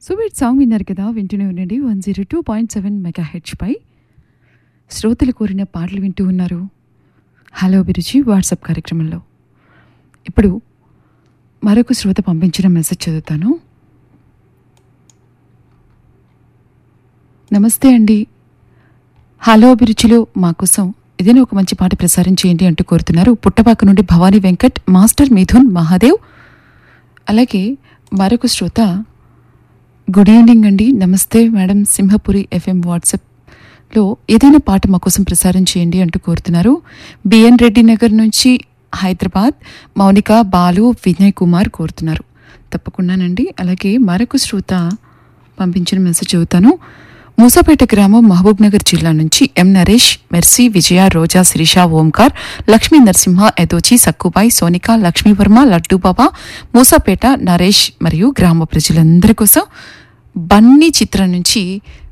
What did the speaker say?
సువీట్ song విన్నారు కదా వింటూనే ఉండండి one zero two point seven mega హెచ్పై శ్రోతలు కోరిన పాటలు వింటూ ఉన్నారు హలో అభిరుచి వాట్సాప్ కార్యక్రమంలో ఇప్పుడు మరొక శ్రోత పంపించిన మెసేజ్ చదువుతాను నమస్తే అండి హలో అభిరుచిలో మా కోసం ఏదైనా ఒక మంచి పాట ప్రసారం చేయండి అంటూ కోరుతున్నారు పుట్టపాక నుండి భవానీ వెంకట్ మాస్టర్ మిథున్ మహాదేవ్ అలాగే మరొక శ్రోత గుడ్ ఈవినింగ్ అండి నమస్తే మేడం సింహపురి ఎఫ్ఎం వాట్సాప్లో ఏదైనా పాట మా కోసం ప్రసారం చేయండి అంటూ కోరుతున్నారు బిఎన్ రెడ్డి నగర్ నుంచి హైదరాబాద్ మౌనిక బాలు వినయ్ కుమార్ కోరుతున్నారు తప్పకుండానండి అలాగే మరొక శ్రోత పంపించిన మెసేజ్ చదువుతాను మూసాపేట గ్రామం మహబూబ్ నగర్ జిల్లా నుంచి ఎం నరేష్ మెర్సీ విజయ రోజా శిరీష ఓంకార్ లక్ష్మీ నరసింహ ఎదోచి సక్కుబాయ్ సోనిక లక్ష్మీవర్మ లడ్డూబాబా మూసాపేట నరేష్ మరియు గ్రామ ప్రజలందరి కోసం బన్నీ చిత్రం నుంచి